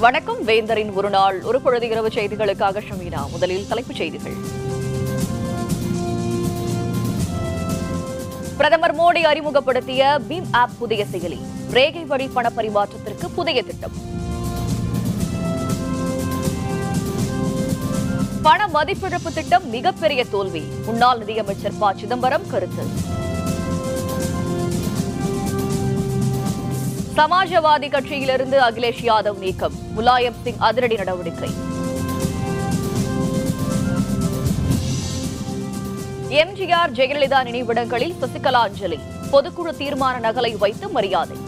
வணக்கம் வேந்தரின் ஒரு நாள் ஒரு பொழுது இரவு செய்திகளுக்காக ஷமீனா முதலில் தலைப்புச் செய்திகள் பிரதமர் மோடி அறிமுகப்படுத்திய பீம் ஆப் புதிய செயலி ரேகை வழி பண பரிமாற்றத்திற்கு புதிய திட்டம் பண மதிப்பிழப்பு திட்டம் மிகப்பெரிய தோல்வி முன்னாள் நிதியமைச்சர் ப சிதம்பரம் கருத்து சமாஜவாதி கட்சியிலிருந்து அகிலேஷ் யாதவ் நீக்கம் முலாயம் சிங் அதிரடி நடவடிக்கை எம்ஜிஆர் ஜெயலலிதா நினைவிடங்களில் சசிகலா அஞ்சலி பொதுக்குழு தீர்மான நகலை வைத்து மரியாதை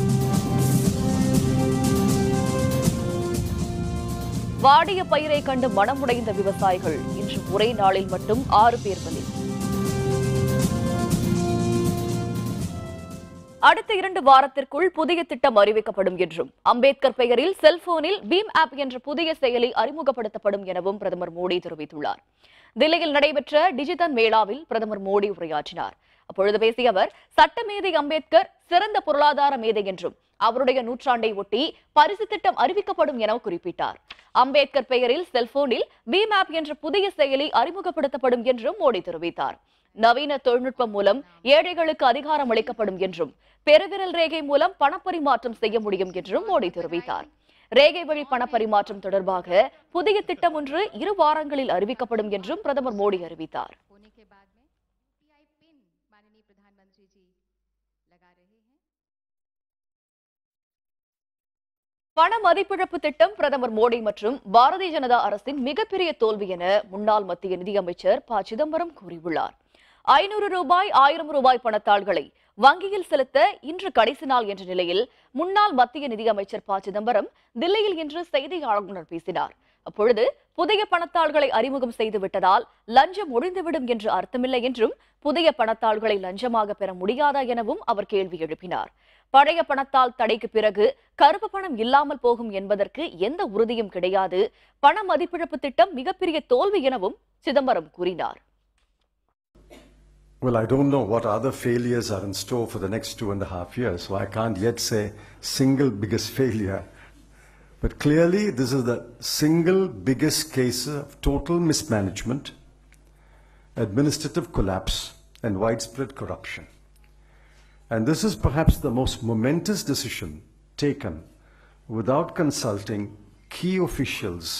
வாடிய பயிரை கண்டு மனமுடைந்த விவசாயிகள் இன்று ஒரே நாளில் மட்டும் ஆறு பேர் பலி அடுத்த இரண்டு வாரத்திற்குள் புதிய திட்டம் அறிவிக்கப்படும் என்றும் அம்பேத்கர் பெயரில் செல்போனில் பீம் ஆப் என்ற புதிய செயலி அறிமுகப்படுத்தப்படும் எனவும் பிரதமர் மோடி தெரிவித்துள்ளார் தில்லியில் நடைபெற்ற டிஜிதன் மேளாவில் பிரதமர் மோடி உரையாற்றினார் அப்பொழுது பேசிய அவர் சட்டமேதை அம்பேத்கர் சிறந்த பொருளாதார மேதை என்றும் அவருடைய நூற்றாண்டை ஒட்டி பரிசு திட்டம் அறிவிக்கப்படும் என குறிப்பிட்டார் அம்பேத்கர் பெயரில் செல்போனில் பீம் ஆப் என்ற புதிய செயலி அறிமுகப்படுத்தப்படும் என்றும் மோடி தெரிவித்தார் நவீன தொழில்நுட்பம் மூலம் ஏழைகளுக்கு அதிகாரம் அளிக்கப்படும் என்றும் பெருவிரல் ரேகை மூலம் பணப்பரிமாற்றம் செய்ய முடியும் என்றும் மோடி தெரிவித்தார் ரேகை வழி பணப்பரிமாற்றம் தொடர்பாக புதிய திட்டம் ஒன்று இரு வாரங்களில் அறிவிக்கப்படும் என்றும் பிரதமர் மோடி அறிவித்தார் होने के बाद में यूपीआई पिन माननीय प्रधानमंत्री जी लगा रहे हैं பண மதிப்பிழப்பு திட்டம் பிரதமர் மோடி மற்றும் பாரதிய ஜனதா அரசின் மிகப்பெரிய தோல்வி என முன்னாள் மத்திய நிதியமைச்சர் ப சிதம்பரம் கூறியுள்ளார் ஐநூறு ரூபாய் ஆயிரம் ரூபாய் பணத்தாள்களை வங்கியில் செலுத்த இன்று கடைசி நாள் என்ற நிலையில் முன்னாள் மத்திய நிதியமைச்சர் ப சிதம்பரம் தில்லியில் இன்று செய்தியாளர்களுடன் பேசினார் அப்பொழுது புதிய பணத்தாள்களை அறிமுகம் செய்து விட்டதால் லஞ்சம் ஒழிந்துவிடும் என்று அர்த்தமில்லை என்றும் புதிய பணத்தாள்களை லஞ்சமாக பெற முடியாதா எனவும் அவர் கேள்வி எழுப்பினார் பழைய பணத்தால் தடைக்கு பிறகு கருப்பு பணம் இல்லாமல் போகும் என்பதற்கு எந்த உறுதியும் கிடையாது பண மதிப்பிழப்பு திட்டம் மிகப்பெரிய தோல்வி எனவும் சிதம்பரம் கூறினார் Well, I don't know what other failures are in store for the next two and a half years, so I can't yet say single biggest failure. But clearly, this is the single biggest case of total mismanagement, administrative collapse, and widespread corruption. And this is perhaps the most momentous decision taken without consulting key officials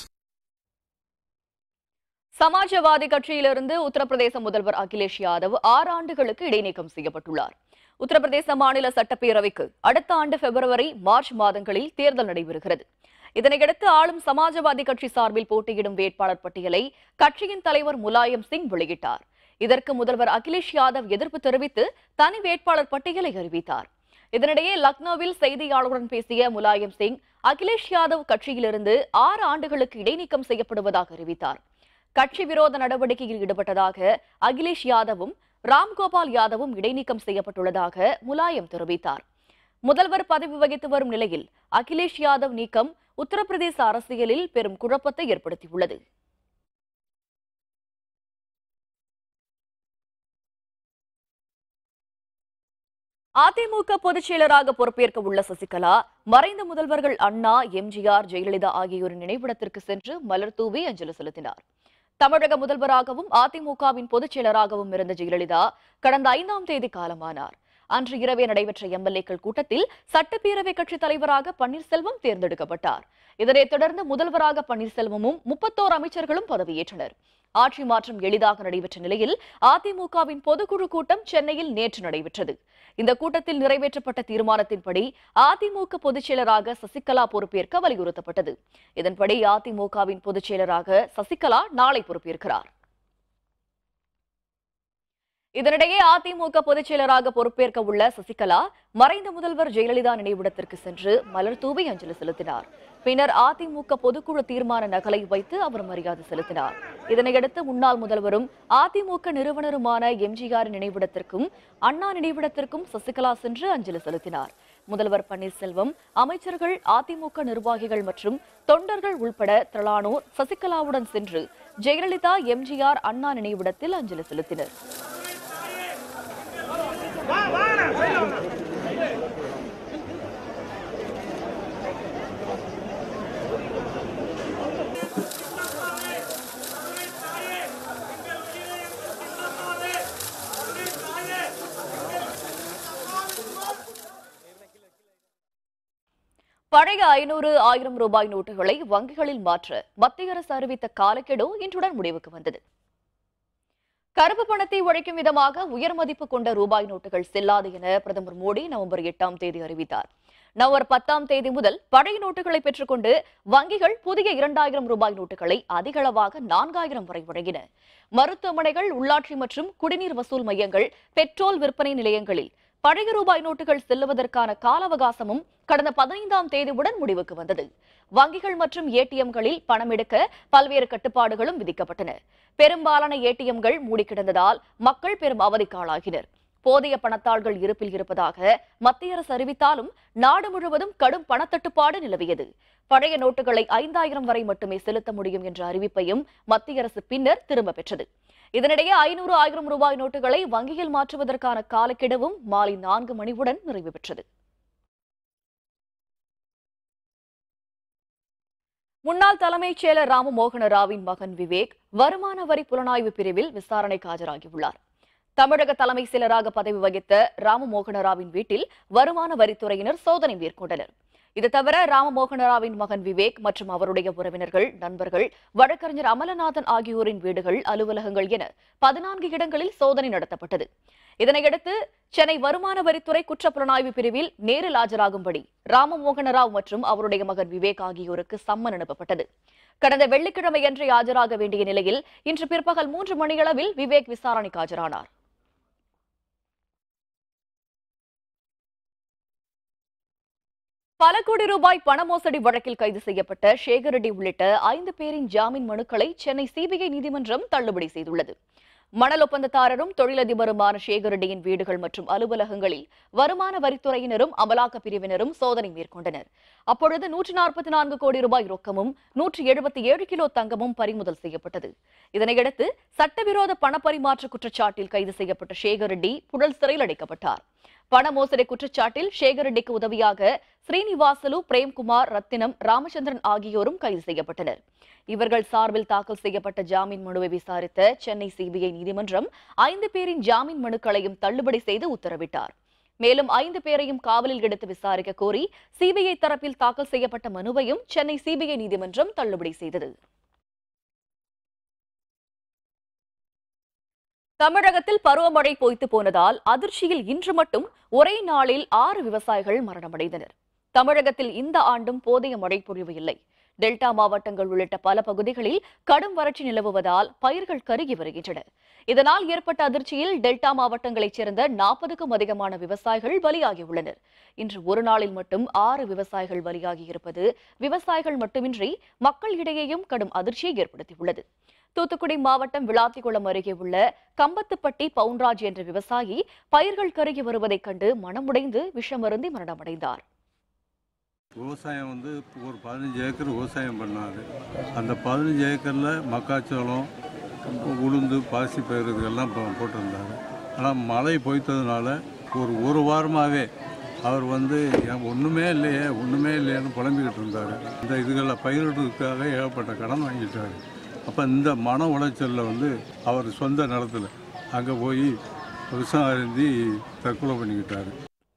Samajwadi கட்சியிலிருந்து உத்தரப்பிரதேச முதல்வர் அகிலேஷ் யாதவ் ஆறு ஆண்டுகளுக்கு இடைநீக்கம் செய்யப்பட்டுள்ளார் உத்தரப்பிரதேச மாநில சட்டப்பேரவைக்கு அடுத்த ஆண்டு பிப்ரவரி மார்ச் மாதங்களில் தேர்தல் நடைபெறுகிறது இதனையடுத்து ஆளும் சமாஜவாதி கட்சி சார்பில் போட்டியிடும் வேட்பாளர் பட்டியலை கட்சியின் தலைவர் முலாயம் சிங் வெளியிட்டார் இதற்கு முதல்வர் அகிலேஷ் யாதவ் எதிர்ப்பு தெரிவித்து தனி வேட்பாளர் பட்டியலை அறிவித்தார் இதனிடையே லக்னோவில் செய்தியாளருடன் பேசிய முலாயம் சிங் அகிலேஷ் யாதவ் கட்சியிலிருந்து ஆறு ஆண்டுகளுக்கு இடைநீக்கம் செய்யப்படுவதாக அறிவித்தார் கட்சி விரோத நடவடிக்கையில் ஈடுபட்டதாக அகிலேஷ் யாதவும் ராம்கோபால் யாதவும் இடைநீக்கம் செய்யப்பட்டுள்ளதாக முலாயம் தெரிவித்தார் முதல்வர் பதவி வகித்து வரும் நிலையில் அகிலேஷ் யாதவ் நீக்கம் உத்தரப்பிரதேச அரசியலில் பெரும் குழப்பத்தை ஏற்படுத்தியுள்ளது அதிமுக பொதுச் செயலராக பொறுப்பேற்க உள்ள சசிகலா மறைந்த முதல்வர்கள் அண்ணா எம்ஜிஆர் ஜெயலலிதா ஆகியோரின் நினைவிடத்திற்கு சென்று மலர் தூவி அஞ்சலி செலுத்தினார் தமிழக முதல்வராகவும் அதிமுகவின் பொதுச் செயலராகவும் இருந்த ஜெயலலிதா கடந்த ஐந்தாம் தேதி காலமானார் அன்று இரவே நடைபெற்ற எம்எல்ஏக்கள் கூட்டத்தில் சட்டப்பேரவை கட்சித் தலைவராக பன்னீர்செல்வம் தேர்ந்தெடுக்கப்பட்டார் இதனைத் தொடர்ந்து முதல்வராக பன்னீர்செல்வமும் முப்பத்தோரு அமைச்சர்களும் பதவியேற்றனர் ஆட்சி மாற்றம் எளிதாக நடைபெற்ற நிலையில் அதிமுகவின் பொதுக்குழு கூட்டம் சென்னையில் நேற்று நடைபெற்றது இந்த கூட்டத்தில் நிறைவேற்றப்பட்ட தீர்மானத்தின்படி அதிமுக பொதுச் செயலராக சசிகலா பொறுப்பேற்க வலியுறுத்தப்பட்டது இதன்படி அதிமுகவின் பொதுச் செயலராக சசிகலா நாளை பொறுப்பேற்கிறார் இதனிடையே அதிமுக பொதுச் செயலராக பொறுப்பேற்க உள்ள சசிகலா மறைந்த முதல்வர் ஜெயலலிதா நினைவிடத்திற்கு சென்று மலர் தூவி அஞ்சலி செலுத்தினார் பின்னர் அதிமுக பொதுக்குழு தீர்மான நகலை வைத்து அவர் மரியாதை செலுத்தினார் இதனையடுத்து முன்னாள் முதல்வரும் அதிமுக நிறுவனருமான எம்ஜிஆர் நினைவிடத்திற்கும் அண்ணா நினைவிடத்திற்கும் சசிகலா சென்று அஞ்சலி செலுத்தினார் முதல்வர் பன்னீர்செல்வம் அமைச்சர்கள் அதிமுக நிர்வாகிகள் மற்றும் தொண்டர்கள் உள்பட திரளானோர் சசிகலாவுடன் சென்று ஜெயலலிதா எம்ஜிஆர் அண்ணா நினைவிடத்தில் அஞ்சலி செலுத்தினர் பழைய ஐநூறு ஆயிரம் ரூபாய் நோட்டுகளை வங்கிகளில் மாற்ற மத்திய அரசு அறிவித்த காலக்கெடு இன்றுடன் முடிவுக்கு வந்தது கருப்பு பணத்தை ஒழிக்கும் விதமாக உயர் மதிப்பு கொண்ட ரூபாய் நோட்டுகள் செல்லாது என பிரதமர் மோடி நவம்பர் எட்டாம் தேதி அறிவித்தார் நவம்பர் பத்தாம் தேதி முதல் பழைய நோட்டுகளை பெற்றுக்கொண்டு வங்கிகள் புதிய இரண்டாயிரம் ரூபாய் நோட்டுகளை அதிகளவாக நான்காயிரம் வரை வழங்கின மருத்துவமனைகள் உள்ளாட்சி மற்றும் குடிநீர் வசூல் மையங்கள் பெட்ரோல் விற்பனை நிலையங்களில் பழைய ரூபாய் நோட்டுகள் செல்லுவதற்கான கால அவகாசமும் கடந்த பதினைந்தாம் தேதியுடன் முடிவுக்கு வந்தது வங்கிகள் மற்றும் ஏடிஎம்களில் பணம் எடுக்க பல்வேறு கட்டுப்பாடுகளும் விதிக்கப்பட்டன பெரும்பாலான ஏடிஎம்கள் மூடி கிடந்ததால் மக்கள் பெரும் அவதிக்கு ஆளாகினர் போதிய பணத்தாள்கள் இருப்பில் இருப்பதாக மத்திய அரசு அறிவித்தாலும் நாடு முழுவதும் கடும் பணத்தட்டுப்பாடு நிலவியது பழைய நோட்டுகளை ஐந்தாயிரம் வரை மட்டுமே செலுத்த முடியும் என்ற அறிவிப்பையும் மத்திய அரசு பின்னர் திரும்ப பெற்றது இதனிடையே ஐநூறு ஆயிரம் ரூபாய் நோட்டுகளை வங்கியில் மாற்றுவதற்கான காலக்கெடுவும் மாலை நான்கு மணிவுடன் நிறைவு பெற்றது முன்னாள் தலைமைச் செயலர் ராமமோகன ராவின் மகன் விவேக் வருமான வரி புலனாய்வு பிரிவில் விசாரணைக்கு ஆஜராகியுள்ளார் தமிழக தலைமை செயலராக பதவி வகித்த ராமமோகன ராவின் வீட்டில் வருமான வரித்துறையினர் சோதனை மேற்கொண்டனர் இது தவிர ராமமோகன ராவின் மகன் விவேக் மற்றும் அவருடைய உறவினர்கள் நண்பர்கள் வழக்கறிஞர் அமலநாதன் ஆகியோரின் வீடுகள் அலுவலகங்கள் என பதினான்கு இடங்களில் சோதனை நடத்தப்பட்டது இதனையடுத்து சென்னை வருமான வரித்துறை குற்றப்புலனாய்வு பிரிவில் நேரில் ஆஜராகும்படி ராமமோகன ராவ் மற்றும் அவருடைய மகன் விவேக் ஆகியோருக்கு சம்மன் அனுப்பப்பட்டது கடந்த வெள்ளிக்கிழமையன்று ஆஜராக வேண்டிய நிலையில் இன்று பிற்பகல் மூன்று மணியளவில் விவேக் விசாரணைக்கு ஆஜரானார் பல கோடி ரூபாய் பண மோசடி வழக்கில் கைது செய்யப்பட்ட சேகர் ரெட்டி உள்ளிட்ட ஐந்து பேரின் ஜாமீன் மனுக்களை சென்னை சிபிஐ நீதிமன்றம் தள்ளுபடி செய்துள்ளது மணல் ஒப்பந்ததாரரும் தொழிலதிபருமான சேகர் ரெட்டியின் வீடுகள் மற்றும் அலுவலகங்களில் வருமான வரித்துறையினரும் அமலாக்க பிரிவினரும் சோதனை மேற்கொண்டனர் அப்பொழுது நூற்று நாற்பத்தி நான்கு கோடி ரூபாய் ரொக்கமும் நூற்றி எழுபத்தி ஏழு கிலோ தங்கமும் பறிமுதல் செய்யப்பட்டது இதனையடுத்து சட்டவிரோத பணப்பரிமாற்ற குற்றச்சாட்டில் கைது செய்யப்பட்ட சேகர் ரெட்டி புழல் சிறையில் அடைக்கப்பட்டார் பண மோசடி குற்றச்சாட்டில் சேகர் ரெட்டிக்கு உதவியாக ஸ்ரீனிவாசலு பிரேம்குமார் ரத்தினம் ராமச்சந்திரன் ஆகியோரும் கைது செய்யப்பட்டனர் இவர்கள் சார்பில் தாக்கல் செய்யப்பட்ட ஜாமீன் மனுவை விசாரித்த சென்னை சிபிஐ நீதிமன்றம் ஐந்து பேரின் ஜாமீன் மனுக்களையும் தள்ளுபடி செய்து உத்தரவிட்டார் மேலும் ஐந்து பேரையும் காவலில் எடுத்து விசாரிக்க கோரி சிபிஐ தரப்பில் தாக்கல் செய்யப்பட்ட மனுவையும் சென்னை சிபிஐ நீதிமன்றம் தள்ளுபடி செய்தது தமிழகத்தில் பருவமழை பொய்த்து போனதால் அதிர்ச்சியில் இன்று மட்டும் ஒரே நாளில் ஆறு விவசாயிகள் மரணமடைந்தனர் தமிழகத்தில் இந்த ஆண்டும் போதிய மழை பொழிவு இல்லை டெல்டா மாவட்டங்கள் உள்ளிட்ட பல பகுதிகளில் கடும் வறட்சி நிலவுவதால் பயிர்கள் கருகி வருகின்றன இதனால் ஏற்பட்ட அதிர்ச்சியில் டெல்டா மாவட்டங்களைச் சேர்ந்த நாற்பதுக்கும் அதிகமான விவசாயிகள் பலியாகியுள்ளனர் இன்று ஒரு நாளில் மட்டும் ஆறு விவசாயிகள் பலியாகி இருப்பது விவசாயிகள் மட்டுமின்றி மக்கள் இடையேயும் கடும் அதிர்ச்சியை ஏற்படுத்தியுள்ளது தூத்துக்குடி மாவட்டம் விளாத்திக்குளம் அருகே உள்ள கம்பத்துப்பட்டி பவுன்ராஜ் என்ற விவசாயி பயிர்கள் கருகி வருவதைக் கண்டு மனமுடைந்து விஷமருந்தி மரணமடைந்தார் விவசாயம் வந்து ஒரு பதினஞ்சு ஏக்கர் விவசாயம் பண்ணார் அந்த பதினஞ்சு ஏக்கரில் மக்காச்சோளம் உளுந்து பாசி பயிர் இதெல்லாம் போ- போட்டிருந்தாரு ஆனால் மழை பொய்த்ததுனால ஒரு ஒரு வாரமாகவே அவர் வந்து "ஏன் ஒன்றுமே இல்லையே ஒன்றுமே இல்லையேன்னு புலம்பிக்கிட்டு இருந்தார் இந்த இதுகளை பயிரிடுறதுக்காக ஏகப்பட்ட கடன் வாங்கிட்டார் அப்போ இந்த மன உளைச்சலில் வந்து அவர் சொந்த நிலத்துல அங்கே போய் விஷம் அருந்தி தற்கொலை பண்ணிக்கிட்டாரு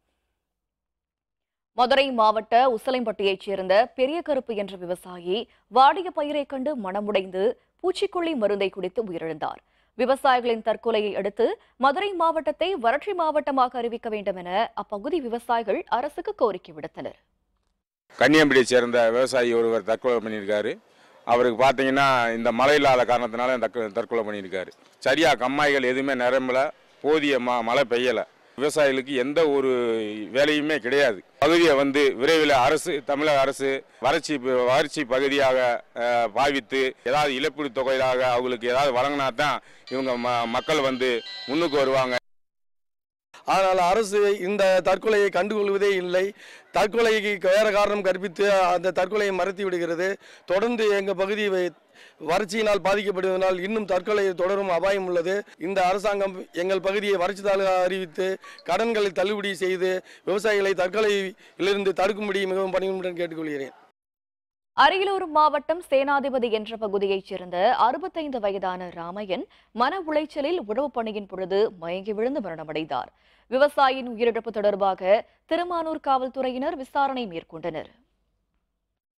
மதுரை மாவட்ட உசலைம்பட்டியைச் சேர்ந்த பெரிய கருப்பு என்ற விவசாயி வாடிய பயிரைக் கண்டு மனமுடைந்து பூச்சிக்கொல்லி மருந்தை குடித்து உயிரிழந்தார் விவசாயிகளின் தற்கொலையை அடுத்து மதுரை மாவட்டத்தை வறட்சி மாவட்டமாக அறிவிக்க வேண்டும் என அப்பகுதி விவசாயிகள் அரசுக்கு கோரிக்கை விடுத்தனர் கன்னியாகுமரியை சேர்ந்த விவசாயி ஒருவர் தற்கொலை பண்ணியிருக்காரு அவருக்கு பார்த்தீங்கன்னா இந்த மழை இல்லாத காரணத்தினால தற்கொலை தற்கொலை பண்ணியிருக்காரு சரியாக கம்மாய்கள் எதுவுமே நிரம்பல போதிய ம மழை பெய்யலை விவசாயிகளுக்கு எந்த ஒரு வேலையுமே கிடையாது பகுதியை வந்து விரைவில் அரசு தமிழக அரசு வறட்சி வறட்சி பகுதியாக அஹ், பாவித்து ஏதாவது இழப்பீடு தொகையாக அவங்களுக்கு ஏதாவது வழங்கினா தான் இவங்க ம மக்கள் வந்து முன்னுக்கு வருவாங்க ஆனால் அரசு இந்த தற்கொலையை கண்டுகொள்வதே இல்லை தற்கொலைக்கு வேறு காரணம் கற்பித்து அந்த தற்கொலையை மறைத்து விடுகிறது தொடர்ந்து எங்கள் பகுதி வை- வறட்சியினால் பாதிக்கப்படுவதனால் இன்னும் தற்கொலை தொடரும் அபாயம் உள்ளது இந்த அரசாங்கம் எங்கள் பகுதியை வறட்சி தாழ்வாக அறிவித்து கடன்களை தள்ளுபடி செய்து விவசாயிகளை தற்கொலையிலிருந்து தடுக்கும்படி மிகவும் பணியுடன் கேட்டுக்கொள்கிறேன் அரியலூர் மாவட்டம் சேனாதிபதி என்ற பகுதியைச் சேர்ந்த அறுபத்தைந்து வயதான ராமையன் மன உளைச்சலில் உழவு பணியின் பொழுது மயங்கி விழுந்து மரணமடைந்தார் விவசாயியின் உயிரிழப்பு தொடர்பாக திருமானூர் காவல்துறையினர் விசாரணை மேற்கொண்டனர்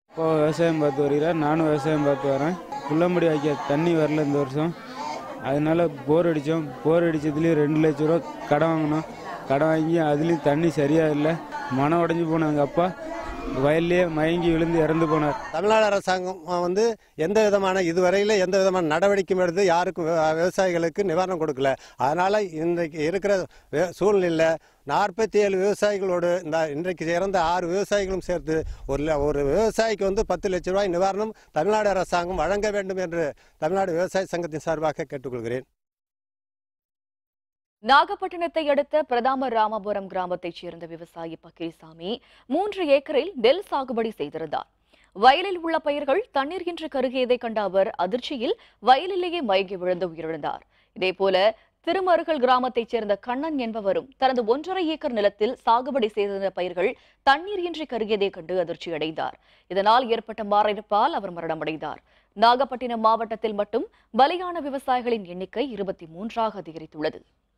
இப்போ விவசாயம் பார்த்து வருகிறார் நானும் விவசாயம் பார்த்து வரேன் புள்ளம்படி வைக்க தண்ணி வரல இந்த வருஷம் அதனால போர் அடித்தோம் போர் அடித்ததுலேயும் ரெண்டு லட்ச ரூபா கடன் வாங்கினோம் கடன் வாங்கி அதுலேயும் தண்ணி சரியாக இல்லை மனம் உடஞ்சி போன எங்கள் அப்பா வயல்லையே மயங்கி விழுந்து இறந்து போனார் தமிழ்நாடு அரசாங்கம் வந்து எந்த விதமான இதுவரையில் எந்த விதமான நடவடிக்கையும் எடுத்து யாருக்கும் விவ- விவசாயிகளுக்கு நிவாரணம் கொடுக்கல அதனால இன்றைக்கு இருக்கிற வே- சூழ்நிலையில் நாற்பத்தி ஏழு விவசாயிகளோடு இந்த இன்றைக்கு இறந்த ஆறு விவசாயிகளும் சேர்த்து ஒரு ல- ஒரு விவசாயிக்கு வந்து பத்து லட்ச ரூபாய் நிவாரணம் தமிழ்நாடு அரசாங்கம் வழங்க வேண்டும் என்று தமிழ்நாடு விவசாய சங்கத்தின் சார்பாக கேட்டுக்கொள்கிறேன் நாகப்பட்டினத்தை அடுத்த பிரதாமர் ராமபுரம் கிராமத்தைச் சேர்ந்த விவசாயி பக்கிரிசாமி மூன்று ஏக்கரில் நெல் சாகுபடி செய்திருந்தார் வயலில் உள்ள பயிர்கள் தண்ணீர் இன்றி கருகியதை கண்ட அவர் அதிர்ச்சியில் வயலிலேயே மயங்கி விழுந்து உயிரிழந்தார் இதேபோல திருமருகல் கிராமத்தைச் சேர்ந்த கண்ணன் என்பவரும் தனது ஒன்றரை ஏக்கர் நிலத்தில் சாகுபடி செய்திருந்த பயிர்கள் தண்ணீர் இன்றி கருகியதை கண்டு அதிர்ச்சி அடைந்தார் இதனால் ஏற்பட்ட மாரடைப்பால் அவர் மரணமடைந்தார் நாகப்பட்டினம் மாவட்டத்தில் மட்டும் பலியான விவசாயிகளின் எண்ணிக்கை இருபத்தி மூன்றாக அதிகரித்துள்ளது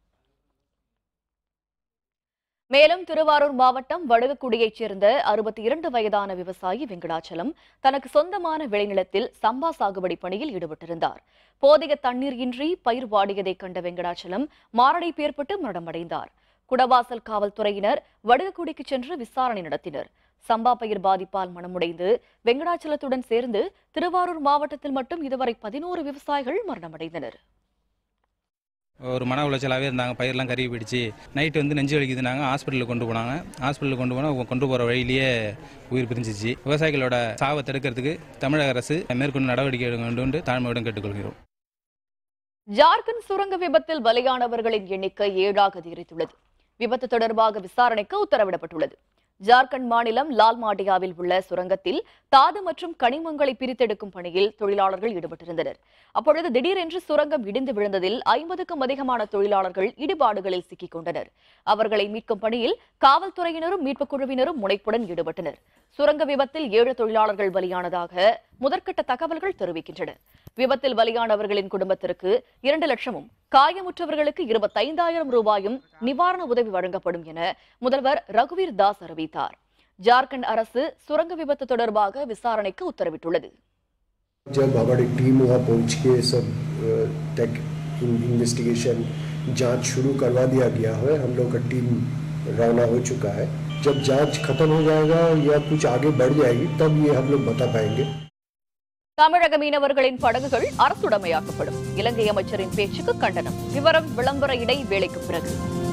மேலும் திருவாரூர் மாவட்டம் வடுகக்குடியைச் சேர்ந்த அறுபத்தி இரண்டு வயதான விவசாயி வெங்கடாச்சலம் தனக்கு சொந்தமான விளைநிலத்தில் சம்பா சாகுபடி பணியில் ஈடுபட்டிருந்தார் போதிய தண்ணீர் இன்றி பயிர் வாடியதைக் கண்ட வெங்கடாச்சலம் மாரடைப்பு ஏற்பட்டு மரணமடைந்தார் குடவாசல் காவல்துறையினர் வடுகக்குடிக்கு சென்று விசாரணை நடத்தினர் சம்பா பயிர் பாதிப்பால் மனமுடைந்து வெங்கடாச்சலத்துடன் சேர்ந்து திருவாரூர் மாவட்டத்தில் மட்டும் இதுவரை பதினோரு விவசாயிகள் மரணமடைந்தனர் ஒரு மன உளைச்சலாகவே இருந்தாங்க பயிரெலாம் கருவி போயிடுச்சு நைட்டு வந்து நெஞ்சு வலிக்குதுனாங்க ஹாஸ்பிட்டலுக்கு கொண்டு போனாங்க ஹாஸ்பிட்டலுக்கு கொண்டு போனால் கொண்டு போகிற வழியிலேயே உயிர் பிரிஞ்சிச்சு விவசாயிகளோட சாவை தடுக்கிறதுக்கு தமிழக அரசு மேற்கொண்டு நடவடிக்கை எடுக்க வேண்டும் என்று தாழ்மையுடன் கேட்டுக்கொள்கிறோம் ஜார்க்கண்ட் சுரங்க விபத்தில் பலியானவர்களின் எண்ணிக்கை ஏழாக அதிகரித்துள்ளது விபத்து தொடர்பாக விசாரணைக்கு உத்தரவிடப்பட்டுள்ளது ஜார்க்கண்ட் மாநிலம் லால் மாடியாவில் உள்ள சுரங்கத்தில் தாது மற்றும் கனிமங்களை பிரித்தெடுக்கும் பணியில் தொழிலாளர்கள் ஈடுபட்டிருந்தனர் அப்பொழுது திடீரென்று சுரங்கம் இடிந்து விழுந்ததில் ஐம்பதுக்கும் அதிகமான தொழிலாளர்கள் இடிபாடுகளில் சிக்கிக் கொண்டனர் அவர்களை மீட்கும் பணியில் காவல்துறையினரும் மீட்புக் குழுவினரும் முனைப்புடன் ஈடுபட்டனர் சுரங்க விபத்தில் ஏழு தொழிலாளர்கள் பலியானதாக முதற்கட்ட தகவல்கள் தெரிவிக்கின்றன விபத்தில் பலியானவர்களின் குடும்பத்திற்கு இரண்டு லட்சமும் காயமுற்றவர்களுக்கு இருபத்தைந்தாயிரம் ரூபாயும் நிவாரண உதவி வழங்கப்படும் என முதல்வர் ரகுவீர் தாஸ் அறிவித்தார் ஜார்க்கண்ட் அரசு சுரங்க விபத்து தொடர்பாக விசாரணைக்கு உத்தரவிட்டுள்ளது जब हमारी टीम वहाँ पहुँच के सब टेक इन्वेस्टिगेशन जांच शुरू करवा दिया गया है हम लोग का टीम रवाना हो चुका है जब जांच खत्म हो जाएगा या कुछ आगे बढ़ जाएगी तब ये हम लोग बता पाएंगे தமிழக மீனவர்களின் படகுகள் அரசுடைமையாக்கப்படும் இலங்கை அமைச்சரின் பேச்சுக்கு கண்டனம் விவரம் விளம்பர இடை வேலைக்கு பிறகு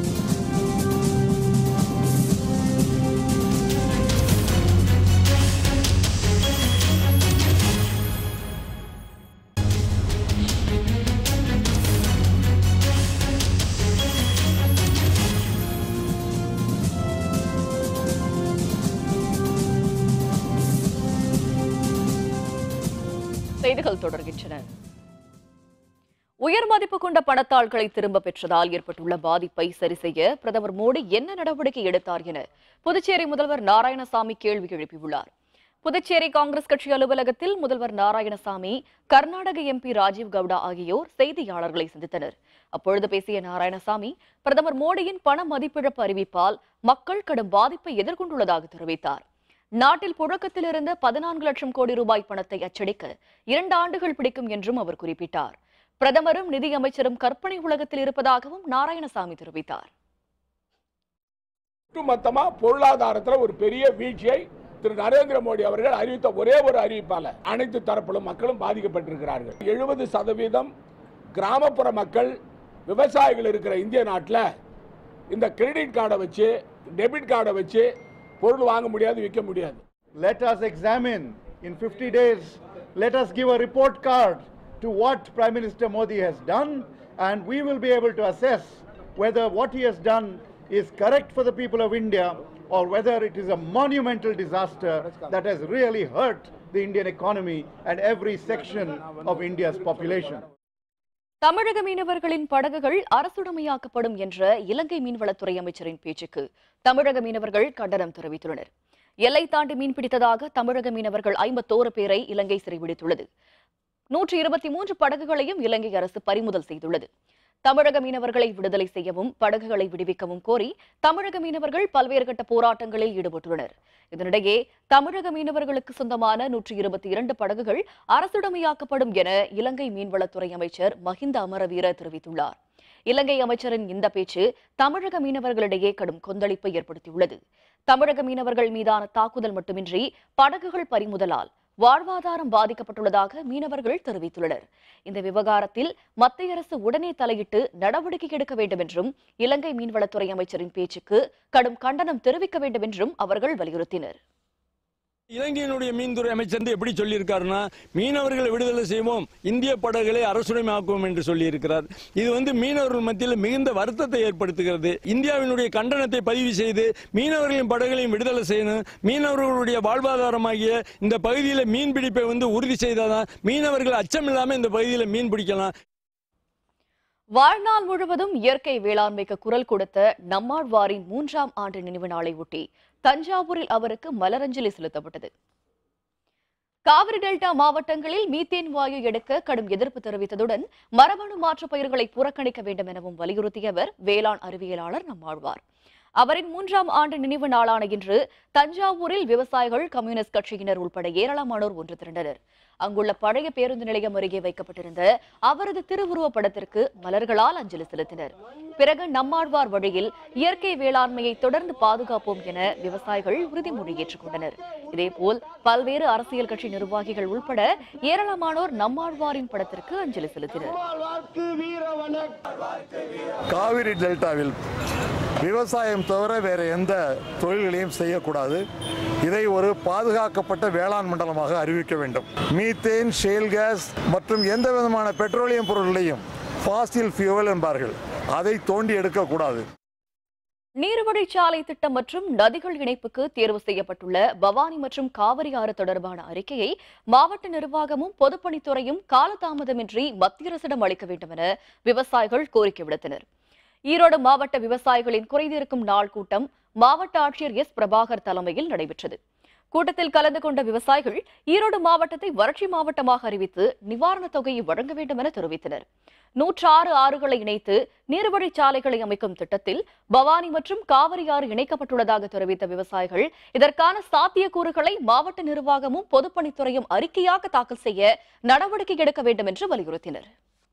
செய்திகள் தொடர்கின்றன உயர் மதிப்பு கொண்ட பணத்தாள்களை திரும்ப பெற்றதால் ஏற்பட்டுள்ள பாதிப்பை சரி செய்ய பிரதமர் மோடி என்ன நடவடிக்கை எடுத்தார் என புதுச்சேரி முதல்வர் நாராயணசாமி கேள்வி எழுப்பியுள்ளார் புதுச்சேரி காங்கிரஸ் கட்சி அலுவலகத்தில் முதல்வர் நாராயணசாமி கர்நாடக எம்பி ராஜீவ் கவுடா ஆகியோர் செய்தியாளர்களை சந்தித்தனர் அப்பொழுது பேசிய நாராயணசாமி பிரதமர் மோடியின் பண மதிப்பிழப்பு அறிவிப்பால் மக்கள் கடும் பாதிப்பை எதிர்கொண்டுள்ளதாக தெரிவித்தார் நாட்டில் புழக்கத்தில் இருந்த பதினான்கு லட்சம் கோடி ரூபாய் பணத்தை அச்சடிக்க இரண்டு ஆண்டுகள் பிடிக்கும் என்றும் அவர் குறிப்பிட்டார் பிரதமரும் நிதியமைச்சரும் கற்பனை உலகத்தில் இருப்பதாகவும் நாராயணசாமி தெரிவித்தார் ஒட்டுமொத்தமா பொருளாதாரத்துல ஒரு பெரிய வீழ்ச்சியை திரு நரேந்திர மோடி அவர்கள் அறிவித்த ஒரே ஒரு அறிவிப்பால அனைத்து தரப்பிலும் மக்களும் பாதிக்கப்பட்டிருக்கிறார்கள் எழுபது சதவீதம் கிராமப்புற மக்கள் விவசாயிகள் இருக்கிற இந்திய நாட்டில் இந்த கிரெடிட் கார்டை வச்சு டெபிட் கார்டை வச்சு பொருள் வாங்க முடியாது விற்க முடியாது Let us examine in 50 days, let us give a report card to what Prime Minister Modi has done, and we will be able to assess whether what he has done is correct for the people of India or whether it is a monumental disaster that has really hurt the Indian economy and every section of India's population. தமிழக மீனவர்களின் படகுகள் அரசுடைமையாக்கப்படும் என்ற இலங்கை மீன்வளத்துறை அமைச்சரின் பேச்சுக்கு தமிழக மீனவர்கள் கண்டனம் தெரிவித்துள்ளனர் எல்லை தாண்டி மீன் பிடித்ததாக தமிழக மீனவர்கள் ஐம்பத்தோரு பேரை இலங்கை சிறைபிடித்துள்ளது நூற்றி இருபத்தி மூன்று படகுகளையும் இலங்கை அரசு பறிமுதல் செய்துள்ளது தமிழக மீனவர்களை விடுதலை செய்யவும் படகுகளை விடுவிக்கவும் கோரி தமிழக மீனவர்கள் பல்வேறு கட்ட போராட்டங்களில் ஈடுபட்டுள்ளனர் இதனிடையே தமிழக மீனவர்களுக்கு சொந்தமான நூற்றி இருபத்தி இரண்டு படகுகள் அரசுடைமையாக்கப்படும் என இலங்கை மீன்வளத்துறை அமைச்சர் மஹிந்த அமரவீர தெரிவித்துள்ளார் இலங்கை அமைச்சரின் இந்த பேச்சு தமிழக மீனவர்களிடையே கடும் கொந்தளிப்பை ஏற்படுத்தியுள்ளது தமிழக மீனவர்கள் மீதான தாக்குதல் மட்டுமின்றி படகுகள் பறிமுதலால் வாழ்வாதாரம் பாதிக்கப்பட்டுள்ளதாக மீனவர்கள் தெரிவித்துள்ளனர் இந்த விவகாரத்தில் மத்திய அரசு உடனே தலையிட்டு நடவடிக்கை எடுக்க வேண்டும் என்றும் இலங்கை மீன்வளத்துறை அமைச்சரின் பேச்சுக்கு கடும் கண்டனம் தெரிவிக்க வேண்டும் என்றும் அவர்கள் வலியுறுத்தினர் இலங்கையினுடைய மீன்துறை அமைச்சர் வந்து எப்படி சொல்லியிருக்காருன்னா மீனவர்களை விடுதலை செய்வோம் இந்திய படகுகளை அரசுடைமையாக்குவோம் என்று சொல்லியிருக்கிறார் இது வந்து மீனவர்கள் மத்தியில் மிகுந்த வருத்தத்தை ஏற்படுத்துகிறது இந்தியாவினுடைய கண்டனத்தை பதிவு செய்து மீனவர்களின் படகுகளையும் விடுதலை செய்யணும் மீனவர்களுடைய வாழ்வாதாரமாகிய இந்த பகுதியில் மீன் பிடிப்பை வந்து உறுதி செய்தாதான் மீனவர்கள் அச்சமில்லாமல் இந்த பகுதியில் மீன் பிடிக்கலாம் வாழ்நாள் முழுவதும் இயற்கை வேளாண்மைக்கு குரல் கொடுத்த நம்மாழ்வாரின் மூன்றாம் ஆண்டு நினைவு நாளை ஒட்டி தஞ்சாவூரில் அவருக்கு மலரஞ்சலி செலுத்தப்பட்டது காவிரி டெல்டா மாவட்டங்களில் மீத்தேன் வாயு எடுக்க கடும் எதிர்ப்பு தெரிவித்ததுடன் மரபணு மாற்று பயிர்களை புறக்கணிக்க வேண்டும் எனவும் வலியுறுத்தியவர் வேளாண் அறிவியலாளர் நம்மாழ்வார் அவரின் மூன்றாம் ஆண்டு நினைவு நாளான இன்று தஞ்சாவூரில் விவசாயிகள் கம்யூனிஸ்ட் கட்சியினர் உட்பட ஏராளமானோர் ஒன்று திரண்டனர் அங்குள்ள பழைய பேருந்து நிலையம் அருகே வைக்கப்பட்டிருந்த அவரது திருவுருவப் படத்திற்கு மலர்களால் அஞ்சலி செலுத்தினர் பிறகு நம்மாழ்வார் வழியில் இயற்கை வேளாண்மையை தொடர்ந்து பாதுகாப்போம் என விவசாயிகள் உறுதிமொழி ஏற்றுக்கொண்டனர் இதேபோல் பல்வேறு அரசியல் கட்சி நிர்வாகிகள் உட்பட ஏராளமானோர் நம்மாழ்வாரின் படத்திற்கு அஞ்சலி செலுத்தினர் காவிரி டெல்டாவில் விவசாயம் தவிர வேறு எந்த தொழில்களையும் செய்யக்கூடாது இதை ஒரு பாதுகாக்கப்பட்ட வேளாண் மண்டலமாக அறிவிக்க வேண்டும் மீத்தேன் ஷேல் கேஸ் மற்றும் எந்த விதமான பெட்ரோலியம் பொருட்களையும் ஃபாசில் ஃபியூவல் என்பார்கள் அதை தோண்டி எடுக்கக்கூடாது நீர்வழிச்சாலை திட்டம் மற்றும் நதிகள் இணைப்புக்கு தேர்வு செய்யப்பட்டுள்ள பவானி மற்றும் காவிரி ஆறு தொடர்பான அறிக்கையை மாவட்ட நிர்வாகமும் பொதுப்பணித்துறையும் காலதாமதமின்றி மத்திய அரசிடம் அளிக்க வேண்டும் என விவசாயிகள் கோரிக்கை விடுத்தனர் ஈரோடு மாவட்ட விவசாயிகளின் குறைதீர்க்கும் நாள் கூட்டம் மாவட்ட ஆட்சியர் எஸ் பிரபாகர் தலைமையில் நடைபெற்றது கூட்டத்தில் கலந்து கொண்ட விவசாயிகள் ஈரோடு மாவட்டத்தை வறட்சி மாவட்டமாக அறிவித்து நிவாரணத் தொகையை வழங்க வேண்டும் என தெரிவித்தனர் நூற்றாறு ஆறுகளை இணைத்து நீர்வழிச் சாலைகளை அமைக்கும் திட்டத்தில் பவானி மற்றும் காவிரி ஆறு இணைக்கப்பட்டுள்ளதாக தெரிவித்த விவசாயிகள் இதற்கான சாத்தியக்கூறுகளை மாவட்ட நிர்வாகமும் பொதுப்பணித்துறையும் அறிக்கையாக தாக்கல் செய்ய நடவடிக்கை எடுக்க வேண்டும் என்று வலியுறுத்தினர்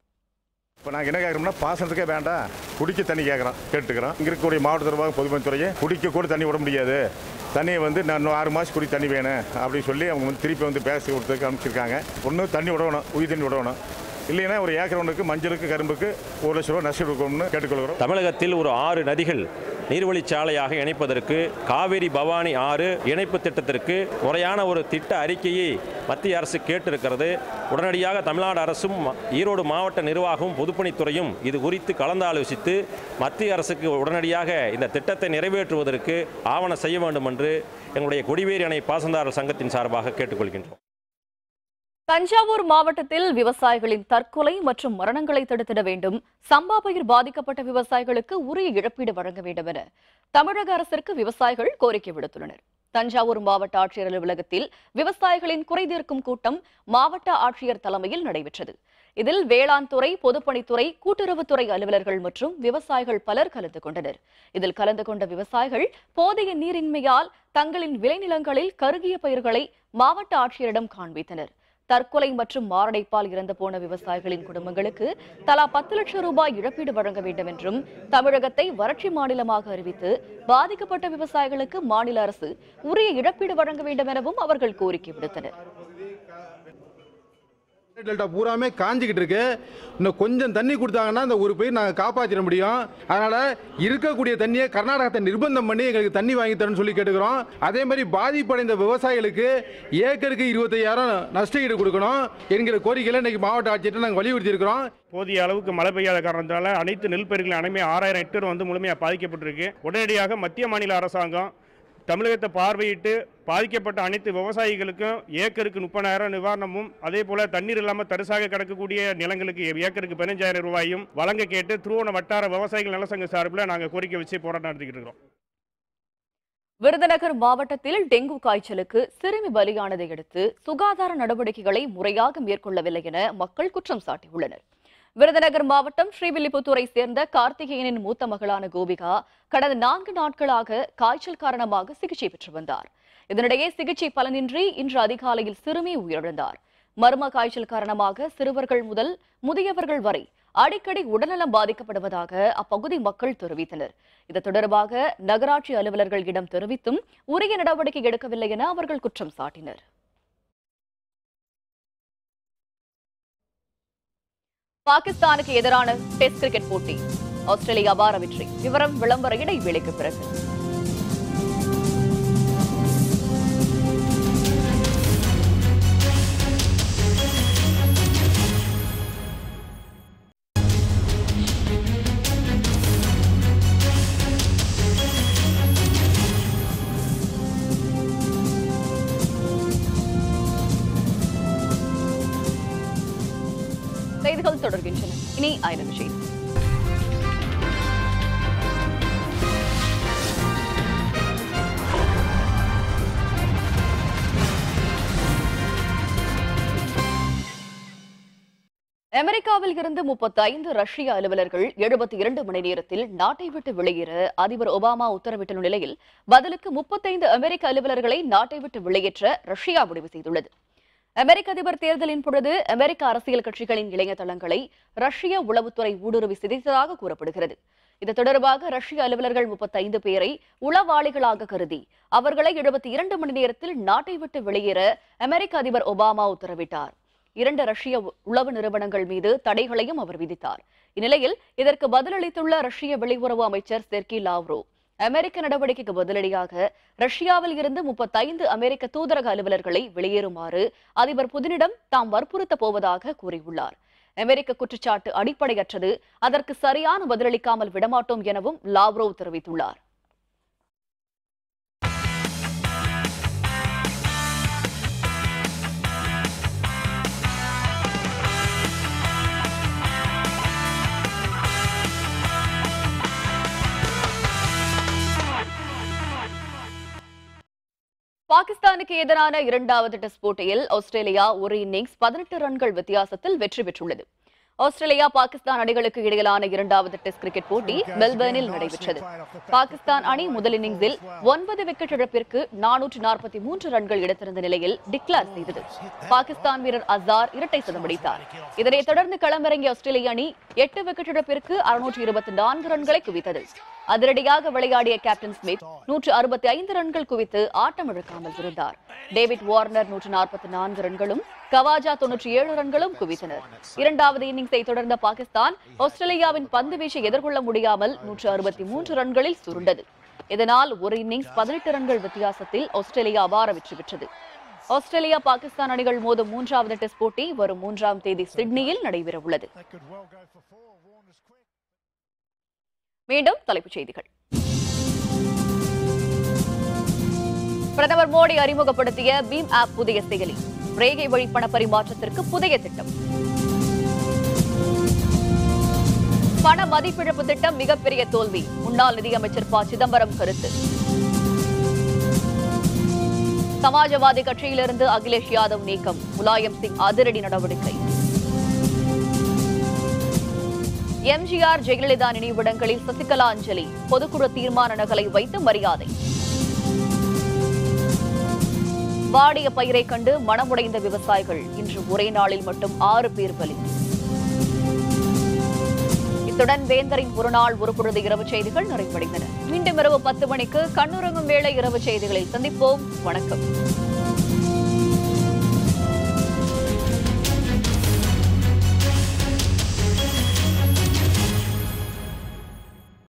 இப்போ நாங்கள் என்ன கேட்குறோம்னா பாசனத்துக்கே வேண்டாம் குடிக்க தண்ணி கேட்குறோம் கேட்டுக்கிறோம் இங்கே இருக்கக்கூடிய மாவட்ட நிர்வாகம் பொதுப்பணித்துறையை குடிக்க கூட தண்ணி விட முடியாது தண்ணியை வந்து நான் இன்னும் ஆறு மாதம் குடி தண்ணி வேணும் அப்படின்னு சொல்லி அவங்க வந்து திருப்பி வந்து பேச கொடுத்துருக்கு அனுப்பிச்சிருக்காங்க ஒன்று தண்ணி விடணும் உயிர் தண்ணி விடணும் இல்லைன்னா ஒரு ஏக்கர் ஒன்றுக்கு மஞ்சளுக்கு கரும்புக்கு ஒரு லட்ச ரூபா நஷ்டம் கொடுக்கணும்னு கேட்டுக்கொள்கிறோம் தமிழகத்தில் ஒரு ஆறு நதிகள் நீர்வழிச்சாலையாக இணைப்பதற்கு காவிரி பவானி ஆறு இணைப்பு திட்டத்திற்கு முறையான ஒரு திட்ட அறிக்கையை மத்திய அரசு கேட்டிருக்கிறது உடனடியாக தமிழ்நாடு அரசும் ஈரோடு மாவட்ட நிர்வாகமும் பொதுப்பணித்துறையும் இது குறித்து கலந்தாலோசித்து மத்திய அரசுக்கு உடனடியாக இந்த திட்டத்தை நிறைவேற்றுவதற்கு ஆவணம் செய்ய வேண்டும் என்று எங்களுடைய கொடிவேரி அணை பாசந்தாரர் சங்கத்தின் சார்பாக கேட்டுக்கொள்கின்றோம் தஞ்சாவூர் மாவட்டத்தில் விவசாயிகளின் தற்கொலை மற்றும் மரணங்களை தடுத்திட வேண்டும் சம்பா பயிர் பாதிக்கப்பட்ட விவசாயிகளுக்கு உரிய இழப்பீடு வழங்க வேண்டும் என தமிழக அரசிற்கு விவசாயிகள் கோரிக்கை விடுத்துள்ளனர் தஞ்சாவூர் மாவட்ட ஆட்சியர் அலுவலகத்தில் விவசாயிகளின் குறைதீர்க்கும் கூட்டம் மாவட்ட ஆட்சியர் தலைமையில் நடைபெற்றது இதில் வேளாண் துறை பொதுப்பணித்துறை கூட்டுறவுத்துறை அலுவலர்கள் மற்றும் விவசாயிகள் பலர் கலந்து கொண்டனர் இதில் கலந்து கொண்ட விவசாயிகள் போதிய நீரின்மையால் தங்களின் விளைநிலங்களில் கருகிய பயிர்களை மாவட்ட ஆட்சியரிடம் காண்பித்தனர் தற்கொலை மற்றும் மாரடைப்பால் இறந்து போன விவசாயிகளின் குடும்பங்களுக்கு தலா பத்து லட்சம் ரூபாய் இழப்பீடு வழங்க வேண்டும் என்றும் தமிழகத்தை வறட்சி மாநிலமாக அறிவித்து பாதிக்கப்பட்ட விவசாயிகளுக்கு மாநில அரசு உரிய இழப்பீடு வழங்க வேண்டும் எனவும் அவர்கள் கோரிக்கை விடுத்தனர் டெல்டா பூராமே காஞ்சிக்கிட்டு இருக்கு இன்னும் கொஞ்சம் தண்ணி கொடுத்தாங்கன்னா அந்த ஒரு பயிர் நாங்கள் காப்பாற்றிட முடியும் அதனால இருக்கக்கூடிய தண்ணியை கர்நாடகத்தை நிர்பந்தம் பண்ணி எங்களுக்கு தண்ணி வாங்கி தரணும்னு சொல்லி கேட்டுக்கிறோம் அதே மாதிரி பாதிப்படைந்த விவசாயிகளுக்கு ஏக்கருக்கு இருபத்தையாயிரம் நஷ்ட ஈடு கொடுக்கணும் என்கிற கோரிக்கையில் இன்னைக்கு மாவட்ட ஆட்சியர்கிட்ட நாங்கள் வலியுறுத்தி இருக்கிறோம் போதிய அளவுக்கு மழை பெய்யாத காரணத்தால் அனைத்து நெல் பயிர்களின் அனைமே ஆறாயிரம் ஹெக்டேர் வந்து முழுமையாக பாதிக்கப்பட்டிருக்கு உடனடியாக மத்திய மாநில அரசாங்கம் தமிழகத்தை பார்வையிட்டு பாதிக்கப்பட்ட அனைத்து விவசாயிகளுக்கும் ஏக்கருக்கு முப்பதாயிரம் நிவாரணமும் அதே போல தண்ணீர் இல்லாமல் தரிசாக கிடக்கக்கூடிய நிலங்களுக்கு ஏக்கருக்கு பதினஞ்சாயிரம் ரூபாயும் வழங்க கேட்டு திருவோண வட்டார விவசாயிகள் நலசங்க சார்பில் நாங்கள் கோரிக்கை வச்சு போராட்டம் நடத்திக்கிட்டு இருக்கிறோம் விருதுநகர் மாவட்டத்தில் டெங்கு காய்ச்சலுக்கு சிறுமி பலியானதை அடுத்து சுகாதார நடவடிக்கைகளை முறையாக மேற்கொள்ளவில்லை என மக்கள் குற்றம் சாட்டியுள்ளனர் விருதுநகர் மாவட்டம் ஸ்ரீவில்லிபுத்தூரை சேர்ந்த கார்த்திகேயனின் மூத்த மகளான கோபிகா கடந்த நான்கு நாட்களாக காய்ச்சல் காரணமாக சிகிச்சை பெற்று வந்தார் இதனிடையே சிகிச்சை பலனின்றி இன்று அதிகாலையில் சிறுமி உயிரிழந்தார் மர்ம காய்ச்சல் காரணமாக சிறுவர்கள் முதல் முதியவர்கள் வரை அடிக்கடி உடல்நலம் பாதிக்கப்படுவதாக அப்பகுதி மக்கள் தெரிவித்தனர் இது தொடர்பாக நகராட்சி அலுவலர்களிடம் தெரிவித்தும் உரிய நடவடிக்கை எடுக்கவில்லை என அவர்கள் குற்றம் சாட்டினர் பாகிஸ்தானுக்கு எதிரான டெஸ்ட் கிரிக்கெட் போட்டி ஆஸ்திரேலியா அபார வெற்றி விவரம் விளம்பர இடைவேளைக்கு பிறகு செய்திகள் தொடர்கின்றன இனி ஐநூறு செய்தி அமெரிக்காவில் இருந்து முப்பத்தி ஐந்து ரஷ்ய அலுவலர்கள் எழுபத்தி இரண்டு மணி நேரத்தில் நாட்டை விட்டு வெளியேற அதிபர் ஒபாமா உத்தரவிட்டுள்ள நிலையில் பதிலுக்கு முப்பத்தைந்து அமெரிக்க அலுவலர்களை நாட்டை விட்டு வெளியேற்ற ரஷ்யா முடிவு செய்துள்ளது அமெரிக்க அதிபர் தேர்தலின் பொழுது அமெரிக்க அரசியல் கட்சிகளின் இணையதளங்களை ரஷ்ய உளவுத்துறை ஊடுருவி சிதைத்ததாக கூறப்படுகிறது இது தொடர்பாக ரஷ்ய அலுவலர்கள் முப்பத்தைந்து பேரை உளவாளிகளாக கருதி அவர்களை எழுபத்தி இரண்டு மணி நேரத்தில் நாட்டை விட்டு வெளியேற அமெரிக்க அதிபர் ஒபாமா உத்தரவிட்டார் இரண்டு ரஷ்ய உ- உளவு நிறுவனங்கள் மீது தடைகளையும் அவர் விதித்தார் இந்நிலையில் இதற்கு பதிலளித்துள்ள ரஷ்ய வெளியுறவு அமைச்சர் செர்கி லாவ்ரோ அமெரிக்க நடவடிக்கைக்கு பதிலடியாக ரஷ்யாவில் இருந்து முப்பத்தைந்து அமெரிக்க தூதரக அலுவலர்களை வெளியேறுமாறு அதிபர் புதினிடம் தாம் வற்புறுத்தப் போவதாக கூறியுள்ளார் அமெரிக்க குற்றச்சாட்டு அடிப்படையற்றது அதற்கு சரியான பதிலளிக்காமல் விடமாட்டோம் எனவும் லாவ்ரோவ் தெரிவித்துள்ளார் பாகிஸ்தானுக்கு எதிரான இரண்டாவது டெஸ்ட் போட்டியில் ஆஸ்திரேலியா ஒரு இன்னிங்ஸ் பதினெட்டு ரன்கள் வித்தியாசத்தில் வெற்றி பெற்றுள்ளது ஆஸ்திரேலியா பாகிஸ்தான் அணிகளுக்கு இடையிலான இரண்டாவது டெஸ்ட் கிரிக்கெட் போட்டி மெல்பர்னில் நடைபெற்றது பாகிஸ்தான் அணி முதல் இன்னிங்ஸில் ஒன்பது விக்கெட் இழப்பிற்கு நானூற்று நாற்பத்தி மூன்று ரன்கள் எடுத்திருந்த நிலையில் டிக்ளேர் செய்தது பாகிஸ்தான் வீரர் அசார் இரட்டை சதம் அடித்தார் இதனைத் தொடர்ந்து களமிறங்கிய ஆஸ்திரேலிய அணி எட்டு விக்கெட் இழப்பிற்கு அறுநூற்று இருபத்தி நான்கு ரன்களை குவித்தது அதிரடியாக விளையாடிய கேப்டன் ஸ்மித் நூற்று அறுபத்தி ஐந்து ரன்கள் குவித்து ஆட்டம் இழக்காமல் இருந்தார் டேவிட் வார்னர் நூற்று நாற்பத்தி நான்கு ரன்களும் கவாஜா தொன்னூற்றி ஏழு ரன்களும் குவித்தனர் இரண்டாவது இன்னிங்ஸை தொடர்ந்த பாகிஸ்தான் ஆஸ்திரேலியாவின் பந்து வீச்சை எதிர்கொள்ள முடியாமல் நூற்று அறுபத்தி மூன்று ரன்களில் சுருண்டது இதனால் ஒரு இன்னிங்ஸ் பதினெட்டு ரன்கள் வித்தியாசத்தில் ஆஸ்திரேலியா அபார வெற்றி பெற்றது ஆஸ்திரேலியா பாகிஸ்தான் அணிகள் மோதும் மூன்றாவது டெஸ்ட் போட்டி வரும் மூன்றாம் தேதி சிட்னியில் நடைபெறவுள்ளது மீண்டும் தலைப்புச் செய்திகள் பிரதமர் மோடி அறிமுகப்படுத்திய பீம் ஆப் புதிய செயலி ரேகை வழி பண பரிமாற்றத்திற்கு புதிய திட்டம் பண மதிப்பிழப்பு திட்டம் மிகப்பெரிய தோல்வி முன்னாள் நிதியமைச்சர் ப சிதம்பரம் கருத்து சமாஜவாதி கட்சியிலிருந்து அகிலேஷ் யாதவ் நீக்கம் முலாயம் சிங் அதிரடி நடவடிக்கை எம்ஜிஆர் ஜெயலலிதா நினைவிடங்களில் சசிகலா அஞ்சலி பொதுக்குழு தீர்மான நகலை வைத்து மரியாதை வாடிய பயிரை கண்டு மனமுடைந்த விவசாயிகள் இன்று ஒரே நாளில் மட்டும் ஆறு பேர் பலி இத்துடன் வேந்தரின் ஒரு நாள் ஒரு பொழுது இரவு செய்திகள் நிறைவடைந்தன மீண்டும் இரவு பத்து மணிக்கு கண்ணுறங்கும் வேளை இரவு செய்திகளில் சந்திப்போம் வணக்கம்